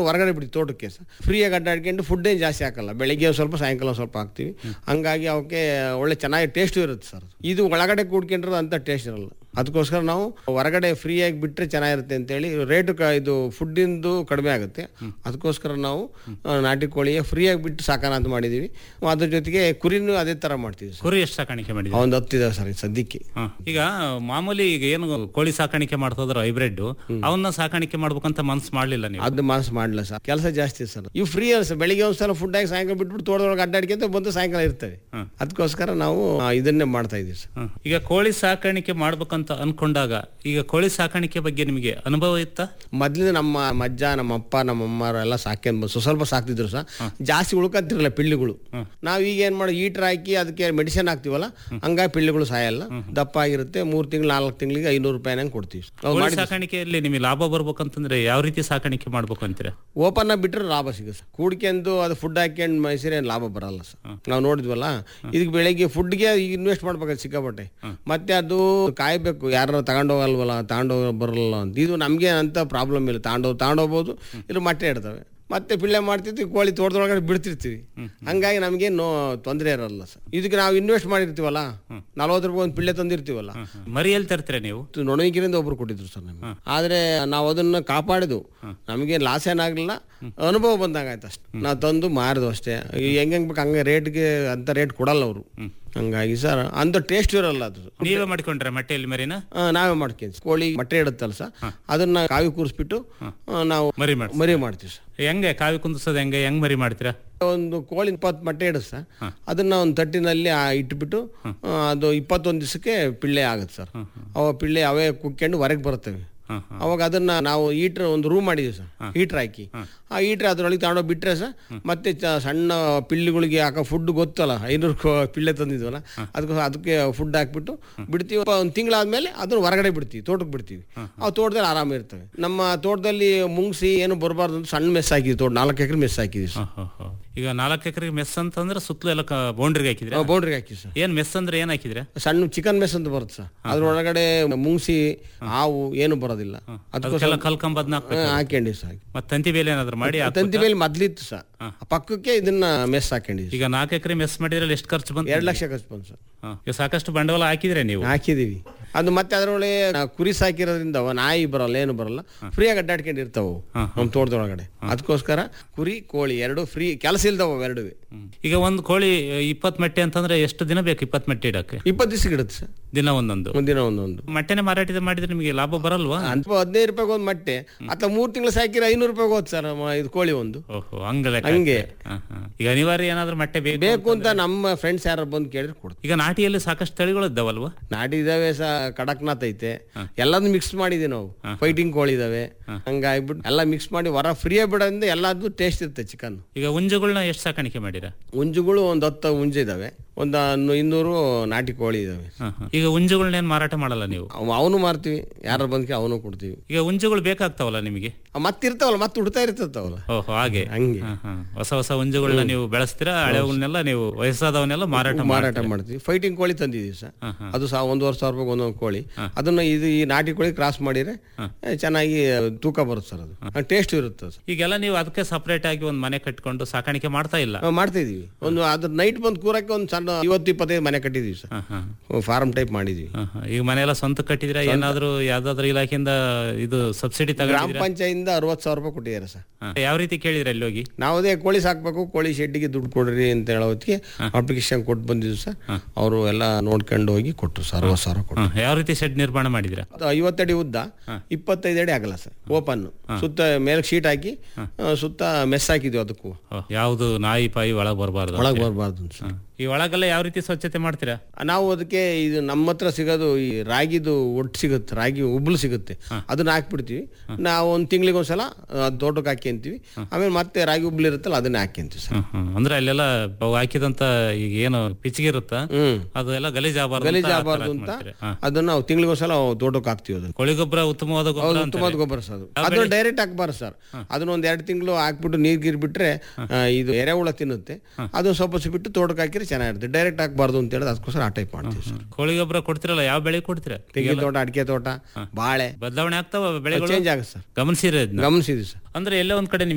ಹೊರಗಡೆ ಬಿಡ್ತೀವಿ ತೋಟಕ್ಕೆ ಸರ್ ಫ್ರೀಯಾಗಿ ಅಡ್ಡಾಡ್ಕೊಂಡು ಫುಡ್ ಏನು ಜಾಸ್ತಿ ಹಾಕಲ್ಲ ಬೆಳಿಗ್ಗೆ ಒಂದ್ ಸ್ವಲ್ಪ ಸಾಯಂಕಾಲ ಒಂದ್ ಸ್ವಲ್ಪ ಹಾಕ್ತೀವಿ ಹಂಗಾಗಿ ಅವಕ್ಕೆ ಒಳ್ಳೆ ಚೆನ್ನಾಗಿ ಟೇಸ್ಟು ಇರುತ್ತೆ ಸರ್ ಇದು ಒಳಗಡೆ ಕೂಡ್ಕೊಂಡಿರೋದು ಅಂತ ಟೇಸ್ಟ್ ಇರಲ್ಲ ಅದಕ್ಕೋಸ್ಕರ ನಾವು ಹೊರಗಡೆ ಫ್ರೀಯಾಗಿ ಬಿಟ್ಟರೆ ಚೆನ್ನಾಗಿರುತ್ತೆ ಅಂತೇಳಿ ರೇಟು ಕ ಇದು ಫುಡ್ಡಿಂದು ಕಡಿಮೆ ಆಗುತ್ತೆ ಅದಕ್ಕೋಸ್ಕರ ನಾವು ಆ, ನಾಟಿ ಕೋಳಿಯ ಫ್ರೀಯಾಗಿ ಬಿಟ್ಟು ಸಾಕೋಣ ಅಂತ ಮಾಡಿದ್ದೀವಿ ಅದ್ರ ಜೊತೆಗೆ ಕುರಿನೂ ಅದೇ ಥರ ಮಾಡ್ತೀವಿ ಸರ್ ಕುರಿ ಎಷ್ಟು ಸಾಕಾಣಿಕೆ ಮಾಡಿದ್ರೆ ಒಂದು ಹತ್ತಿದೆ ಸರ್ ಈಗ ಸದ್ಯಕ್ಕೆ ಈಗ ಮಾಮೂಲಿ ಈಗ ಏನು ಕೋಳಿ ಸಾಕಾಣಿಕೆ ಮಾಡ್ತಿದ್ರು ಹೈಬ್ರಿಡ್ ಅವನ್ನ ಸಾಕಾಣಿಕೆ ಮಾಡ್ಬೇಕಂತ ಮನ್ಸು ಮಾಡ್ಲಿಲ್ಲ ನೀವು ಅದು ಮನಸ್ಸು ಮಾಡಲ್ಲ ಸರ್ ಕೆಲಸ ಜಾಸ್ತಿ ಸರ್ ಇವು ಫ್ರೀ ಅಲ್ಲ ಸರ್ ಬೆಳಿಗ್ಗೆ ಒಂದ್ಸಲ ಫುಡ್ ಆಗಿ ಸಾಯಂಕಾಲ ಬಿಟ್ಬಿಟ್ಟು ತೋಟದೊಳಗೆ ಅಡ್ಡಾಡ್ಕೊಂತ ಬಂದು ಸಾಯಂಕಾಲ ಇರ್ತವೆ ಅದಕ್ಕೋಸ್ಕರ ನಾವು ಆ, ಇದನ್ನೇ ಮಾಡ್ತಾ ಇದ್ದೀವಿ ಸರ್ ಹ್ಮ್. ಈಗ ಕೋಳಿ ಸಾಕಾಣಿಕೆ ಮಾಡ್ಬೇಕಂತ ಅನ್ಕೊಂಡಾಗ ಈಗ ಕೋಳಿ ಸಾಕಾಣಿಕೆ ಬಗ್ಗೆ ನಿಮಗೆ ಅನುಭವ ಇತ್ತಾ ಮೊದ್ಲಿಂದ ನಮ್ಮ ಅಜ್ಜ ನಮ್ಮ ಅಪ್ಪ ನಮ್ಮ ಅಮ್ಮರು ಎಲ್ಲ ಸಾಕ್ಯಂಡ್ ಬಂದು ಸ್ವಲ್ಪ ಸಾಕ್ತಿದ್ರು ಸರ್ ಜಾಸ್ತಿ ಉಳ್ಕಂತಿರಲ್ಲ ಪಿಳ್ಳಿಗಳು ನಾವು ಈಗ ಏನ್ ಮಾಡಿ ಈಟರ್ ಹಾಕಿ ಅದಕ್ಕೆ ಮೆಡಿಸಿನ್ ಹಾಕ್ತಿವಲ್ಲ ಹಂಗಾಗಿ ಪಿಳ್ಳಿಗಳು ಸಾಯಲ್ಲ ದಪ್ಪ ಆಗಿರುತ್ತೆ ಮೂರ್ ತಿಂಗಳು ನಾಲ್ಕು ತಿಂಗಳಿಗೆ ಐನೂರು ರೂಪಾಯಿನಂಗೆ ಕೊಡ್ತೀವಿ ನಾವು ಕೋಳಿ ಮಾಡಿದ್ವಿ ಸಾಕಾಣಿಕೆಯಲ್ಲಿ ನಿಮಗೆ ಲಾಭ ಬರ್ಬೇಕಂತಂದ್ರೆ ಯಾವ ರೀತಿ ಸಾಕಾಣಿಕೆ ಮಾಡ್ಬೇಕು ಅಂತೀರಾ ಓಪನ್ ಆಗಿ ಬಿಟ್ರೆ ಲಾಭ ಸಿಗುತ್ತೆ ಸರ್ ಕೂಡ್ಕೊಂಡು ಅದು ಫುಡ್ ಹಾಕ್ಯಂಡು ಮೈಸೂರು ಏನು ಲಾಭ ಬರಲ್ಲ ಸರ್ ನಾವು ನೋಡಿದ್ವಲ್ಲ ಇದಕ್ಕೆ ಬೆಳಿಗ್ಗೆ ಫುಡ್ಗೆ ಇನ್ವೆಸ್ಟ್ ಮಾಡ್ಬೇಕಾದ್ರೆ ಸಿಕ್ಕಾಪಟ್ಟೆ ಮತ್ತೆ ಅದು ಕಾಯ್ಬೇಕು ಯಾರು ತಗೊಂಡೋಗಲ್ವಲ್ಲ ತಗೊಂಡೋಗ ಬರಲ್ಲ ಅಂತ ಇದು ನಮಗೆ ಅಂತ ಪ್ರಾಬ್ಲಮ್ ಇಲ್ಲ ತಗೊಂಡೋಗ್ ತಗೊಂಡೋಗ್ಬೋದು ಇಲ್ಲ ಮೊಟ್ಟೆ ಇಡ್ತವೆ ಮತ್ತೆ ಪಿಳ್ಳೆ ಮಾಡ್ತಿರ್ತೀವಿ ಕೋಳಿ ತೋಟದೊಳಗಡೆ ಬಿಡ್ತಿರ್ತೀವಿ ಹಂಗಾಗಿ ನಮಗೆ ನೋ ತೊಂದರೆ ಇರಲ್ಲ ಸರ್ ಇದಕ್ಕೆ ನಾವು ಇನ್ವೆಸ್ಟ್ ಮಾಡಿರ್ತೀವಲ್ಲ ನಲ್ವತ್ತು ರೂಪಾಯಿ ಒಂದು ಪಿಳ್ಳೆ ತಂದಿರ್ತೀವಲ್ಲ ಮರಿ ಎಲ್ಲಿ ತರ್ತೀರಾ ನೀವು ನೊಣವಿಕೆರಿಂದ ಒಬ್ರು ಕೊಟ್ಟಿದ್ರು ಸರ್ ನಮಗೆ ಆದ್ರೆ ನಾವು ಅದನ್ನ ಕಾಪಾಡಿದ್ವು ನಮಗೆ ಲಾಸ್ ಏನಾಗ್ಲಿಲ್ಲ ಅನುಭವ ಬಂದಾಗ ಆಯ್ತು ಅಷ್ಟೇ ನಾವು ತಂದು ಮಾರಿದ್ವು ಅಷ್ಟೇ ಈ ಹೆಂಗ್ ಹೆಂಗ್ ಬೇಕು ಹಂಗೆ ರೇಟ್ಗೆ ಅಂತ ರೇಟ್ ಕೊಡಲ್ಲ ಅವರು ಹಂಗಾಗಿ ಸರ್ ಅಂತ ಟೇಸ್ಟ್ ಇರಲ್ಲ ಅದು ನೀವೇ ಮಾಡ್ಕೊಂಡ್ರೆ ಮಟ್ಟೆಯಲ್ಲಿ ಮರಿನ ಆ, ನಾವೇ ಮಾಡ್ಕೊಂತೀವಿ ಕೋಳಿ ಮೊಟ್ಟೆ ಇಡುತ್ತಲ್ಲ ಸರ್ ಅದನ್ನ ಕಾವಿ ಕೂರಿಸ್ಬಿಟ್ಟು ಆ, ನಾವು ಮರಿ ಮಾಡಿ ಮರಿ ಮಾಡ್ತೀವಿ ಸರ್ ಹೆಂಗೆ ಕಾವಿ ಕುಂದಿಸೋದು ಹೆಂಗೆ ಹೆಂಗ್ ಮರಿ ಮಾಡ್ತೀರಾ ಒಂದು ಕೋಳಿ ಇಪ್ಪತ್ತು ಮೊಟ್ಟೆ ಇಡುತ್ತೆ ಸರ್ ಅದನ್ನ ಒಂದು ತಟ್ಟಿನಲ್ಲಿ ಆ ಇಟ್ಬಿಟ್ಟು ಆ, ಅದು ಇಪ್ಪತ್ತೊಂದು ದಿವಸಕ್ಕೆ ಪಿಳ್ಳೆ ಆಗುತ್ತೆ ಸರ್ ಅವ ಪಿಳ್ಳೆ ಅವೇ ಕುಕ್ಕೊಂಡು ಹೊರಗೆ ಬರ್ತವೆ ಹ್ಮ್, ಅವಾಗ ಅದನ್ನ ನಾವು ಹೀಟ್ರ್ ಒಂದು ರೂಮ್ ಮಾಡಿದ್ವಿ ಸರ್ ಹೀಟ್ರ್ ಹಾಕಿ ಆ ಹೀಟ್ರ್ ಅದ್ರೊಳಗೆ ತಗೊಂಡೋಗಿ ಬಿಟ್ರೆ ಸರ್ ಮತ್ತೆ ಚ- ಸಣ್ಣ ಪಿಳ್ಳಿಗಳಿಗೆ ಹಾಕೋ ಫುಡ್ ಗೊತ್ತಲ್ಲ ಐನೂರು ಕೊ- ಪಿಳ್ಳೆ ತಂದಿದ್ವಲ್ಲ ಅದಕ್ಕೆ ಅದಕ್ಕೆ ಫುಡ್ ಹಾಕ್ಬಿಟ್ಟು ಬಿಡ್ತೀವಿ ಒಂದು ತಿಂಗಳಾದ್ಮೇಲೆ ಅದನ್ನ ಹೊರಗಡೆ ಬಿಡ್ತೀವಿ ತೋಟಕ್ಕೆ ಬಿಡ್ತೀವಿ ಅವು ತೋಟದಲ್ಲಿ ಆರಾಮ ಇರ್ತವೆ ನಮ್ಮ ತೋಟದಲ್ಲಿ ಮುಂಗ್ಸಿ ಏನು ಬರಬಾರ್ದು ಅಂತ ಸಣ್ಣ ಮೆಸ್ ಹಾಕಿದ್ವಿ ತೋಟ ನಾಲ್ಕು ಎಕರೆ ಮೆಸ್ ಹಾಕಿದ್ವಿ ಸರ್ ಹೋ, ಹೋ. ಈಗ ನಾಲ್ಕು ಎಕರೆಗೆ ಮೆಸ್ ಅಂತಂದ್ರೆ ಸುತ್ತಲೂ ಎಲ್ಲ ಬೌಂಡ್ರಿಗೆ ಹಾಕಿದ್ರೆ ಬೌಂಡ್ರಿಗೆ ಹಾಕಿ ಸರ್ ಏನ್ ಮೆಸ್ ಅಂದ್ರೆ ಏನ್ ಹಾಕಿದ್ರೆ ಸಣ್ಣ ಚಿಕನ್ ಮೆಸ್ ಅಂತ ಬರುತ್ತೆ ಸರ್ ಅದ್ರೊಳಗಡೆ ಮುಂಗ್ಸಿ ಹಾವು ಏನು ಬರೋದಿಲ್ಲ ಅದಕ್ಕೋಸ್ಕರ ಅದಕ್ಕೆಲ್ಲ ಕಲ್ಕಂಬದ್ನ ಹಾಕ್ಬೇಕು ಹಾಕೊಂಡಿವಿ ಸರ್ ಮತ್ತೆ ತಂತಿ ಬೇಲೆ ಏನಾದ್ರು ಮಾಡಿ ಹಾಕ್ಬೇಕು. ತಂತಿ ಮೇಲೆ ಮೊದ್ಲಿತ್ತು ಸರ್ ಆ ಪಕ್ಕಕ್ಕೆ ಇದನ್ನ ಮೆಸ್ ಹಾಕೊಂಡಿದ್ವಿ ಈಗ ನಾಲ್ಕು ಎಕರೆ ಮೆಸ್ ಮಾಡಿದ್ರೆ ಎಷ್ಟು ಖರ್ಚು ಬಂತು ಎರಡು ಲಕ್ಷ ಖರ್ಚು ಬಂತು ಸರ್ ಹಾ. ಈಗ ಸಾಕಷ್ಟು ಬಂಡವಾಳ ಹಾಕಿದ್ರೆ ನೀವು ಹಾಕಿದೀವಿ ಅದು ಮತ್ತೆ ಅದರೊಳಗೆ ನಾವು ಕುರಿ ಸಾಕಿರೋದ್ರಿಂದ ಅವ ನಾಯಿ ಬರಲ್ಲ ಏನು ಬರಲ್ಲ ಫ್ರೀಯಾಗಿ ಅಡ್ಡಾಡ್ಕೊಂಡು ಇರ್ತಾವು ನಮ್ಮ ತೋಟದೊಳಗಡೆ ಅದಕ್ಕೋಸ್ಕರ ಕುರಿ ಕೋಳಿ ಎರಡು ಫ್ರೀ ಕೆಲಸ ಇಲ್ದವ ಎರಡು ಹ್ಮ್. ಈಗ ಒಂದು ಕೋಳಿ ಇಪ್ಪತ್ ಮಟ್ಟೆ ಅಂತಂದ್ರೆ ಎಷ್ಟು ದಿನ ಬೇಕು ಇಪ್ಪತ್ ಮಟ್ಟೆ ಇಡಕ್ಕೆ ಇಪ್ಪತ್ತು ದಿವಸ ಇಡುತ್ತೆ ಸರ್ ದಿನ ಒಂದೊಂದು ಒಂದಿನ ಒಂದೊಂದು ಮಟ್ಟೆನೆ ಮಾರಾಟ ಮಾಡಿದ್ರೆ ನಿಮಗೆ ಲಾಭ ಬರಲ್ವಾ ಅಂತ ಹದಿನೈದು ರೂಪಾಯಿಗೆ ಒಂದು ಮೊಟ್ಟೆ ಅಥವಾ ಮೂರು ತಿಂಗಳು ಸಾಕಿರ ಐನೂರು ರೂಪಾಯಿಗೆ ಹೋದ್ ಸರ್ ಮ- ಇದು ಕೋಳಿ ಒಂದು ಓಹೋ ಹಂಗ ಲೆಕ್ಕ ಹಂಗೆ. ಹಾ, ಹಾ. ಈಗ ಅನಿವಾರ್ಯ ಏನಾದ್ರೂ ಮಟ್ಟೆ ಬೇಕು ಬೇಕು ಅಂತ ನಮ್ಮ ಫ್ರೆಂಡ್ಸ್ ಯಾರು ಬಂದು ಕೇಳಿದ್ರೆ ಕೊಡ್ತೀವಿ ಈಗ ನಾಟಿಯಲ್ಲಿ ಸಾಕಷ್ಟು ತಳಿಗಳು ಇದ್ದಾವಲ್ವಾ ನಾಟಿ ಇದಾವೆ ಸ ಕಡಕ್ನಾಥ್ ಐತೆ ಎಲ್ಲದನ್ನು ಮಿಕ್ಸ್ ಮಾಡಿದೀವಿ ನಾವು ಫೈಟಿಂಗ್ ಕೋಳಿ ಇದಾವೆ ಹಂಗಾಗ್ಬಿಟ್ಟು ಎಲ್ಲ ಮಿಕ್ಸ್ ಮಾಡಿ ಹೊರ ಫ್ರೀಯಾಗಿ ಬಿಡೋದ್ರಿಂದ ಎಲ್ಲಾದ್ರು ಟೇಸ್ಟ್ ಇರುತ್ತೆ ಚಿಕನ್ ಈಗ ಹುಂಜುಗಳನ್ನ ಎಷ್ಟು ಸಾಕಾಣಿಕೆ ಮಾಡಿರಾ ಹುಂಜುಗಳು ಒಂದು ಹತ್ತು ಹುಂಜು ಇದಾವೆ ಒಂದು ಇನ್ನೂರು ನಾಟಿ ಕೋಳಿ ಇದಾವೆ ಹಾ, ಹಾ. ಈಗ ಹುಂಜುಗಳನ್ನ ಏನ್ ಮಾರಾಟ ಮಾಡಲ್ಲ ನೀವು ಅವನು ಮಾರ್ತೀವಿ ಯಾರು ಬಂದ್ಕೆ ಅವನು ಕೊಡ್ತೀವಿ ಈಗ ಹುಂಜುಗಳು ಬೇಕಾಗ್ತಾವಲ್ಲ ನಿಮಗೆ ಅವ್ ಮತ್ತೆ ಇರ್ತಾವಲ್ಲ ಮತ್ತೆ ಹುಡ್ತಾ ಇರ್ತಿರ್ತಾವಲ್ಲ ಓಹೋ ಹಾಗೆ ಹಂಗೆ ಹಾ, ಹಾ. ಹೊಸ ಹೊಸ ಹುಂಜುಗಳನ್ನ ನೀವು ಬೆಳೆಸ್ತೀರಾ ಹಳೆವನ್ನೆಲ್ಲ ನೀವು ವಯಸ್ಸಾದವನ್ನೆಲ್ಲ ಮಾರಾಟ ಮಾಡಿ ಮಾರಾಟ ಮಾಡ್ತೀವಿ ಫೈಟಿಂಗ್ ಕೋಳಿ ತಂದಿದ್ದೀವಿ ಸರ್ ಅದು ಸಹ ಒಂದೂವರೆ ಸಾವಿರ ರೂಪಾಯಿ ಒಂದೊಂದು ಕೋಳಿ ಅದನ್ನ ಇದು ಈ ನಾಟಿ ಕೋಳಿ ಕ್ರಾಸ್ ಮಾಡಿದ್ರೆ ಏ, ಚೆನ್ನಾಗಿ ತೂಕ ಬರುತ್ತೆ ಸರ್ ಅದು ಟೇಸ್ಟ್ ಇರುತ್ತೆ ಸರ್ ಈಗೆಲ್ಲ ನೀವು ಅದಕ್ಕೆ ಸಪರೇಟ್ ಆಗಿ ಒಂದು ಮನೆ ಕಟ್ಕೊಂಡು ಸಾಕಾಣಿಕೆ ಮಾಡ್ತಾ ಇಲ್ಲ ನಾವು ಮಾಡ್ತಾ ಇದೀವಿ ಒಂದು ಅದ್ರ ನೈಟ್ ಬಂದು ಕೂರಕ್ಕೆ ಒಂದು ಸಣ್ಣ ಇವತ್ತು ಇಪ್ಪತ್ತೈದು ಮನೆ ಕಟ್ಟಿದೀವಿ ಸರ್ ಹಾ, ಹಾ. ಫಾರ್ಮ್ ಟೈಪ್ ಮಾಡಿದೀವಿ ಹಾ, ಹಾ. ಈಗ ಮನೆ ಎಲ್ಲ ಸ್ವಂತ ಕಟ್ಟಿದ್ರೆ ಏನಾದ್ರೂ ಯಾವ್ದಾದ್ರು ಇಲಾಖೆಯಿಂದ ಇದು ಸಬ್ಸಿಡಿ ಗ್ರಾಮ ತಗೊಂಡಿದ್ದೀರಾ ಪಂಚಾಯತಿಂದ ಅರವತ್ತು ಸಾವಿರ ರೂಪಾಯಿ ಕೊಟ್ಟಿದ್ದಾರೆ ಸರ್ ಹಾ. ಯಾವ ರೀತಿ ಕೇಳಿದ್ರೆ ಅಲ್ಲಿ ಹೋಗಿ ನಾವು ಅದೇ ಕೋಳಿ ಸಾಕ್ಬೇಕು ಕೋಳಿ ಶೆಡ್ಡಿಗೆ ದುಡ್ಡು ಕೊಡ್ರಿ ಅಂತ ಹೇಳೋ ಹೊತ್ತಿಗೆ ಅಪ್ಲಿಕೇಶನ್ ಕೊಟ್ಟು ಬಂದಿದ್ದು ಸರ್ ಅವರು ಎಲ್ಲ ನೋಡ್ಕೊಂಡು ಹೋಗಿ ಕೊಟ್ಟರು ಸರ್ ಅರವತ್ತು ಸಾವಿರ ಕೊಟ್ಟು ಹಾ, ಯಾವ ರೀತಿ ಶೆಡ್ ನಿರ್ಮಾಣ ಮಾಡಿದಿರಾ ಅದು ಐವತ್ತಡಿ ಉದ್ದ ಇಪ್ಪತ್ತೈದು ಅಡಿ ಆಗಲ್ಲ ಸರ್ ಓಪನ್ ಸುತ್ತ ಮೇಲೆ ಶೀಟ್ ಹಾಕಿ ಆ, ಸುತ್ತ ಮೆಸ್ ಹಾಕಿದ್ವಿ ಅದಕ್ಕೂ ಯಾವುದು ನಾಯಿ ಪಾಯಿ ಒಳಗ್ ಬರಬಾರ್ದು ಒಳಗೆ ಬರಬಾರ್ದು ಸರ್ ಈ ಒಳಗೆಲ್ಲ ಯಾವ ರೀತಿ ಸ್ವಚ್ಛತೆ ಮಾಡ್ತೀರಾ ನಾವು ಅದಕ್ಕೆ ಇದು ನಮ್ಮ ಹತ್ರ ಸಿಗೋದು ಈ ರಾಗಿದು ಒಟ್ಟು ಸಿಗುತ್ತೆ ರಾಗಿ ಉಬ್ಳು ಸಿಗುತ್ತೆ ಅದನ್ನ ಹಾಕ್ಬಿಡ್ತೀವಿ ನಾವು ಒಂದು ತಿಂಗಳಿಗೆ ಒಂದ್ಸಲ ಆ, ತೋಟಕ್ಕೆ ಹಾಕ್ಯಂತೀವಿ ಆಮೇಲೆ ಮತ್ತೆ ರಾಗಿ ಉಬ್ಳು ಇರುತ್ತಲ್ಲ ಅದನ್ನ ಹಾಕ್ಯಂತೀವಿ ಸರ್ ಹ್ಮ್, ಹ್ಮ್. ಅಂದ್ರೆ ಅಲ್ಲೆಲ್ಲ ಅವು ಹಾಕಿದಂತ ಈಗ ಏನು ಪಿಚ್ಚಿಗೆ ಇರುತ್ತ ಹ್ಮ್ ಅದು ಎಲ್ಲ ಗಲೀಜ್ ಆಗಬಾರ್ದು ಗಲೀಜ್ ಆಗಬಾರ್ದು ಅಂತ ಅದನ್ನ ನಾವು ತಿಂಗಳಿಗೆ ಒಂದ್ಸಲ ತೋಟಕ್ಕೆ ಹಾಕ್ತೀವಿ ಅದನ್ನ ಕೋಳಿ ಗೊಬ್ಬರ ಉತ್ತಮವಾದ ಗೊಬ್ಬರ ಹೌದು ಅಂತಾರೆ. ಉತ್ತಮವಾದ ಗೊಬ್ಬರ ಸರ್ ಅದು ಅದನ್ನ ಡೈರೆಕ್ಟ್ ಹಾಕ್ಬಾರ್ದು ಸರ್ ಅದನ್ನ ಒಂದ್ ಎರಡು ತಿಂಗಳು ಹಾಕ್ಬಿಟ್ಟು ನೀರ್ ಗೀರ್ ಬಿಟ್ರೆ ಆ, ಇದು ಎರೆಹುಳ ತಿನ್ನುತ್ತೆ ಅದನ್ನ ಸ್ವಲ್ಪ ಹೊತ್ತು ಬಿಟ್ಟು ತೋಟಕ್ಕೆ ಹಾಕಿದ್ರೆ ಚೆನ್ನಾಗಿರುತ್ತೆ ಡೈರೆಕ್ಟ್ ಹಾಕ್ಬಾರ್ದು ಅಂತ ಹೇಳಿ ಅದಕ್ಕೋಸ್ಕರ ಆ ಟೈಪ್ ಮಾಡ್ತೀವಿ ಸರ್ ಕೋಳಿ ಗೊಬ್ಬರ ಕೊಡ್ತಿರಲ್ಲ ಯಾವ ಬೆಳೆ ಕೊಡ್ತೀರಾ ತೆಂಗಿನ ತೋಟ ಅಡಿಕೆ ತೋಟ ಬಾಳೆ ಬದಲಾವಣೆ ಆಗ್ತಾವ ಬೆಳೆಗಳು ಚೇಂಜ್ ಆಗುತ್ತೆ ಸರ್ ಗಮನಿಸಿರ ಗಮನಿಸಿದ್ವಿ ಸರ್ ಅಂದ್ರೆ ಎಲ್ಲೇ ಒಂದ್ ಕಡೆ